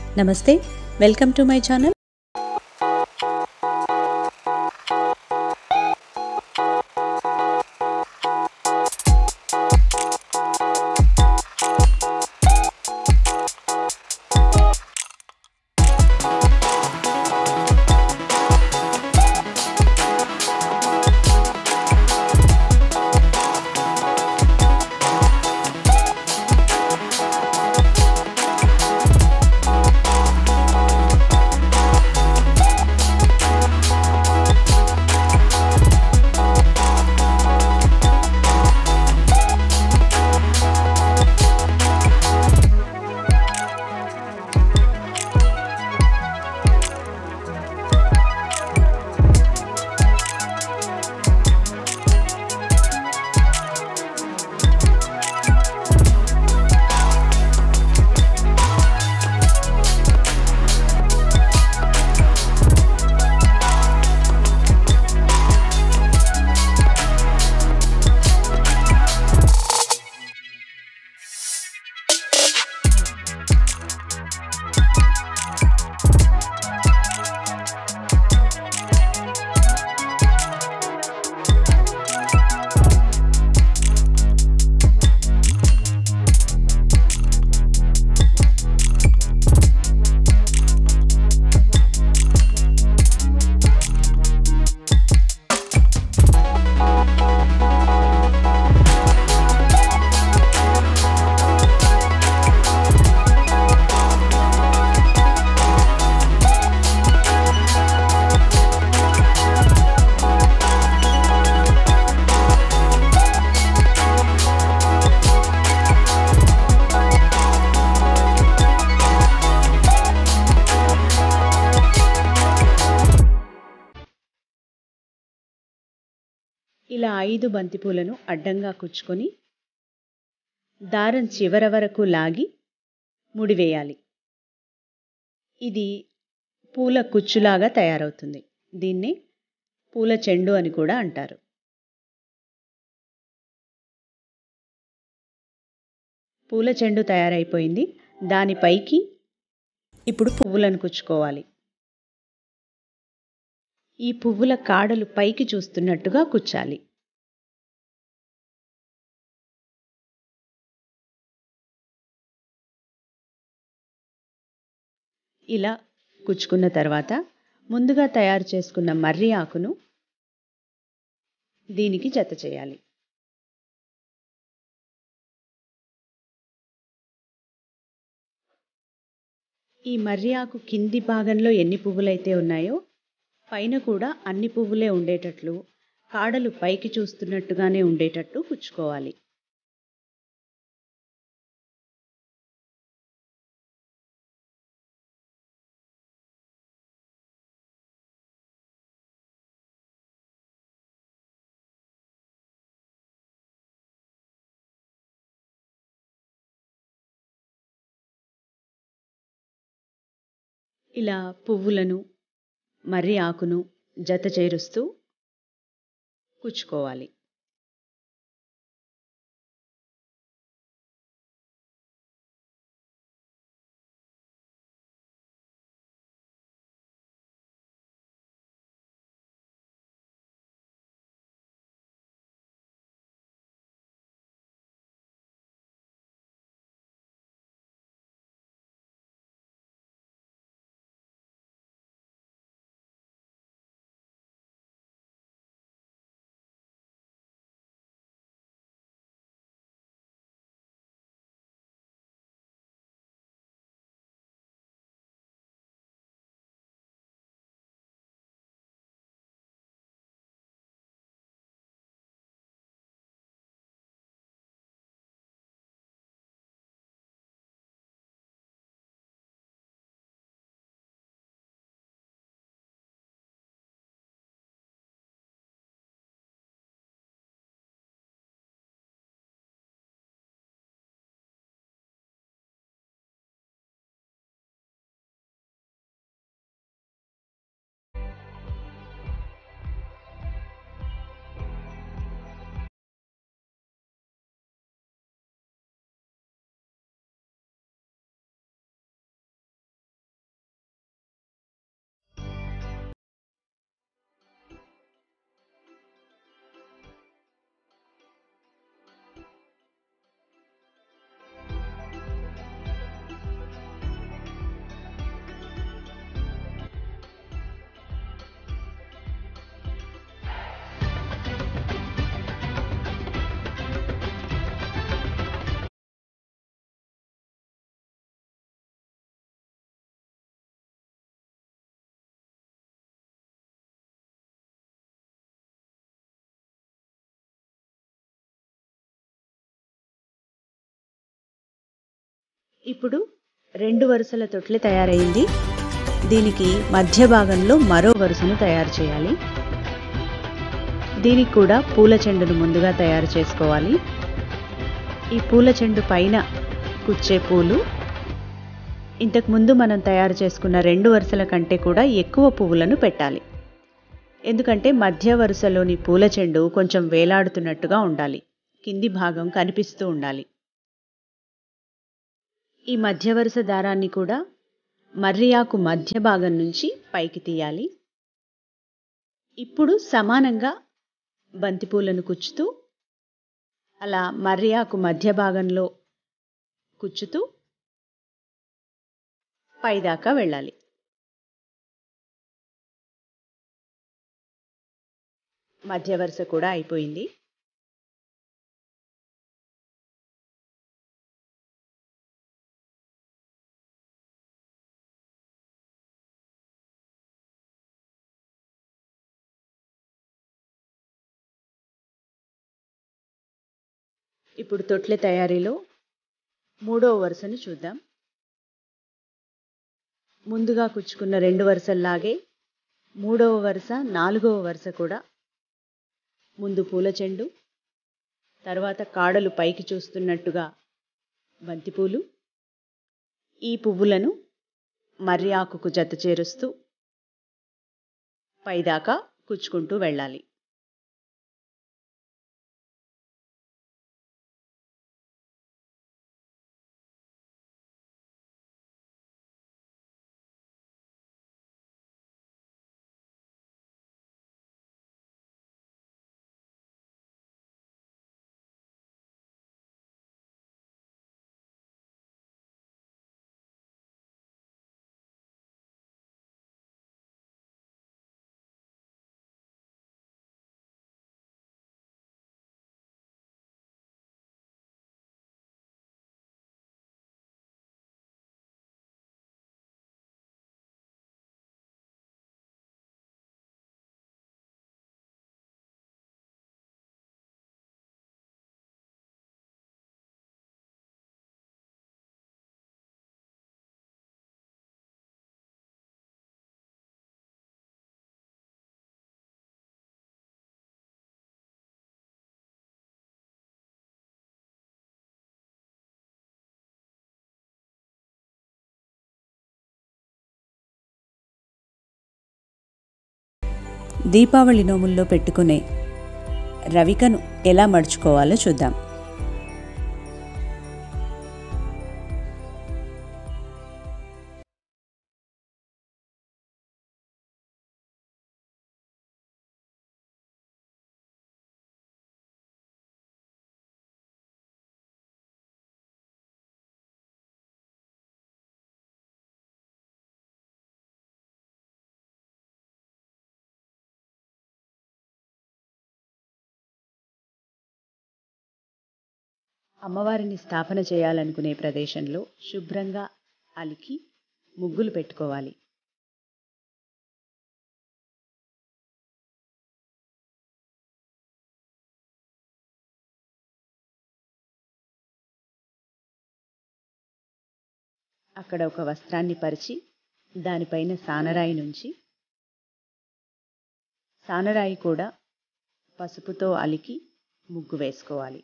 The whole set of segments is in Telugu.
నమస్తే వెల్కమ్ టు మై ఛానల్ ఇలా ఐదు బంతిపూలను అడ్డంగా కుచ్చుకొని దారం చివర వరకు లాగి ముడివేయాలి ఇది పూల కుచ్చులాగా తయారవుతుంది దీన్ని పూల చెండు అని కూడా అంటారు పూల చెండు తయారైపోయింది దానిపైకి ఇప్పుడు పువ్వులను కుచ్చుకోవాలి ఈ పువ్వుల కాడలు పైకి చూస్తున్నట్టుగా కుచ్చాలి ఇలా కుచ్చుకున్న తర్వాత ముందుగా తయారు చేసుకున్న మర్రి ఆకును దీనికి జత చేయాలి ఈ మర్రి ఆకు కింది భాగంలో ఎన్ని పువ్వులైతే ఉన్నాయో పైన కూడా అన్ని పువ్వులే ఉండేటట్లు కాడలు పైకి చూస్తున్నట్టుగానే ఉండేటట్టు కుచ్చుకోవాలి ఇలా పువ్వులను మర్రి ఆకును జత చేరుస్తూ కుచ్చుకోవాలి ఇప్పుడు రెండు వరుసల తొట్లె తయారైంది దీనికి మధ్య భాగంలో మరో వరుసను తయారు చేయాలి దీనికి కూడా పూల చెండును ముందుగా తయారు చేసుకోవాలి ఈ పూల చెండు పైన కుచ్చే పూలు ఇంతకుముందు మనం తయారు చేసుకున్న రెండు వరుసల కంటే కూడా ఎక్కువ పువ్వులను పెట్టాలి ఎందుకంటే మధ్య వరుసలోని పూల చెండు కొంచెం వేలాడుతున్నట్టుగా ఉండాలి కింది భాగం కనిపిస్తూ ఉండాలి ఈ మధ్య వరుస దారాన్ని కూడా మర్రియాకు మధ్య భాగం నుంచి పైకి తీయాలి ఇప్పుడు సమానంగా బంతిపూలను కుచ్చుతూ అలా మర్రియాకు మధ్య భాగంలో కుచ్చుతూ పైదాకా వెళ్ళాలి మధ్య వరుస కూడా అయిపోయింది ఇప్పుడు తొట్లె తయారీలో మూడవ వరుసను చూద్దాం ముందుగా కుచ్చుకున్న రెండు వరుసల్లాగే మూడవ వరుస నాలుగవ వరుస కూడా ముందు పూల చెండు తర్వాత కాడలు పైకి చూస్తున్నట్టుగా బంతిపూలు ఈ పువ్వులను మర్రి ఆకుకు జత చేరుస్తూ పైదాకా కుచ్చుకుంటూ వెళ్ళాలి దీపావళి నోముల్లో పెట్టుకునే రవికను ఎలా మడుచుకోవాలో చూద్దాం అమ్మవారిని స్థాపన చేయాలనుకునే ప్రదేశంలో శుభ్రంగా అలికి ముగ్గులు పెట్టుకోవాలి అక్కడ ఒక వస్త్రాన్ని పరిచి దానిపైన సానరాయి నుంచి సానరాయి కూడా పసుపుతో అలికి ముగ్గు వేసుకోవాలి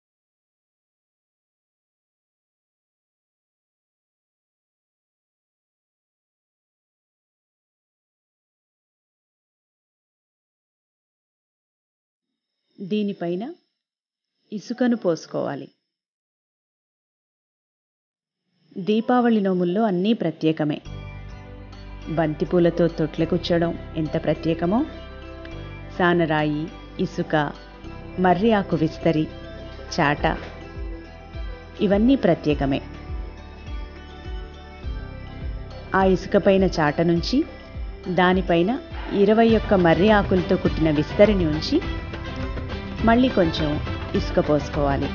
దీనిపైన ఇసుకను పోసుకోవాలి దీపావళి నోముల్లో అన్నీ ప్రత్యేకమే బంతిపూలతో తొట్లె కూర్చోడం ఎంత ప్రత్యేకమో సానరాయి ఇసుక మర్రి ఆకు విస్తరి చాట ఇవన్నీ ప్రత్యేకమే ఆ ఇసుకపైన చాట నుంచి దానిపైన ఇరవై ఒక్క మర్రి ఆకులతో కుట్టిన విస్తరిని ఉంచి మళ్ళీ కొంచెం ఇసుక పోసుకోవాలి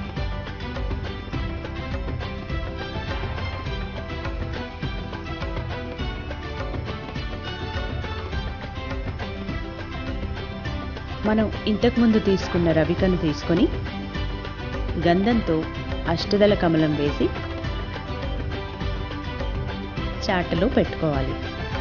మనం ఇంతకుముందు తీసుకున్న రవికను తీసుకొని గంధంతో అష్టదల కమలం వేసి చాటలో పెట్టుకోవాలి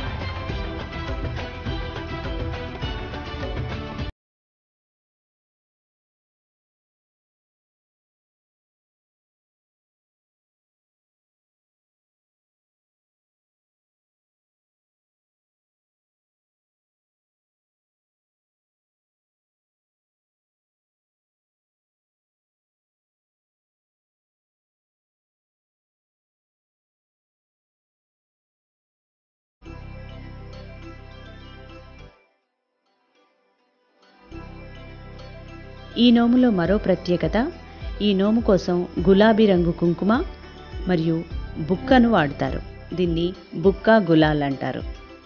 ఈ నోములో మరో ప్రత్యేకత ఈ నోము కోసం గులాబీ రంగు కుంకుమ మరియు బుక్కను వాడతారు దీన్ని బుక్క గులాల్ అంటారు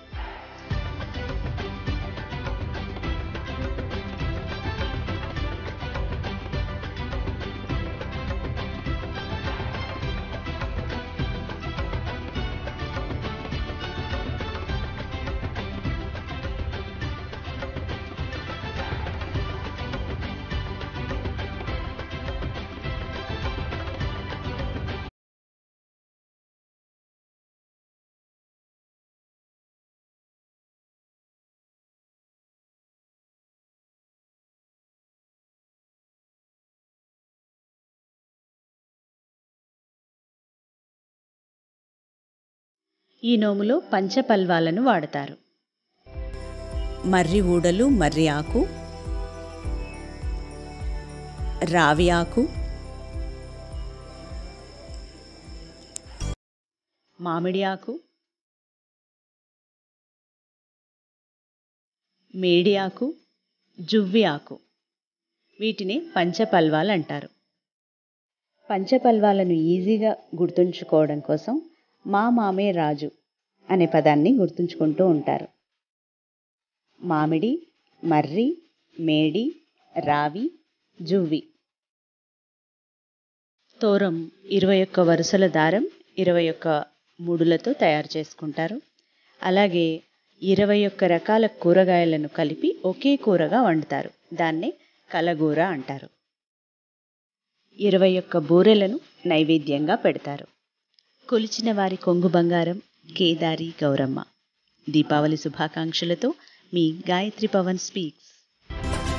ఈ నోములో పంచపల్వాలను వాడతారు మర్రి ఊడలు మర్రి ఆకు రావి ఆకు మామిడి ఆకు మేడి ఆకు జువ్వి ఆకు వీటిని పంచపల్వాలు అంటారు పంచపల్వాలను ఈజీగా గుర్తుంచుకోవడం కోసం మా మామే రాజు అనే పదాన్ని గుర్తుంచుకుంటూ ఉంటారు మామిడి మర్రి మేడి రావి జువ్వి తోరం ఇరవై ఒక్క వరుసల దారం ఇరవై ఒక్క ముడులతో తయారు చేసుకుంటారు అలాగే ఇరవై ఒక్క రకాల కూరగాయలను కలిపి ఒకే కూరగా వండుతారు దాన్నే కలగూర అంటారు ఇరవై ఒక్క బూరెలను నైవేద్యంగా పెడతారు కొలిచిన వారి కొంగు బంగారం కేదారి గౌరమ్మ దీపావళి శుభాకాంక్షలతో మీ గాయత్రి పవన్ స్పీక్స్